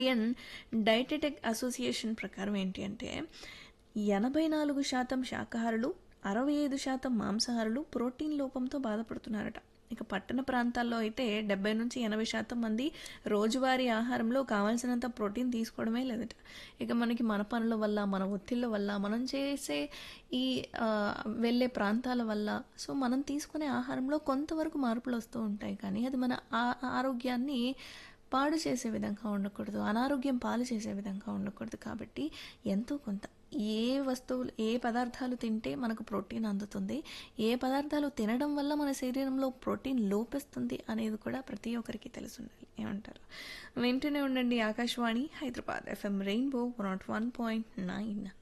Indian dietetic association ప్రకారం ఏంటి అంటే ఎనభై నాలుగు శాతం శాకాహారులు అరవై ఐదు శాతం మాంసాహారులు ప్రోటీన్ లోపంతో బాధపడుతున్నారట ఇక పట్టణ ప్రాంతాల్లో అయితే డెబ్బై నుంచి ఎనభై శాతం మంది రోజువారీ ఆహారంలో కావాల్సినంత ప్రోటీన్ తీసుకోవడమే లేదట ఇక మనకి మన పనుల వల్ల మన ఒత్తిళ్ళ వల్ల మనం చేసే ఈ ఆ, వెళ్ళే ప్రాంతాల వల్ల సో మనం తీసుకునే ఆహారంలో కొంతవరకు మార్పులు వస్తూ ఉంటాయి కానీ అది మన ఆ- ఆరోగ్యాన్ని పాడు చేసే విధంగా ఉండకూడదు అనారోగ్యం పాలు చేసే విధంగా ఉండకూడదు కాబట్టి ఎంతో కొంత ఏ వస్తువులు ఏ పదార్థాలు తింటే మనకు ప్రోటీన్ అందుతుంది ఏ పదార్థాలు తినడం వల్ల మన శరీరంలో ప్రోటీన్ లోపిస్తుంది అనేది కూడా ప్రతి ఒక్కరికి తెలిసి ఉండాలి ఏమంటారు వింటూనే ఉండండి Akashvani Hyderabad FM rainbow nought one point nine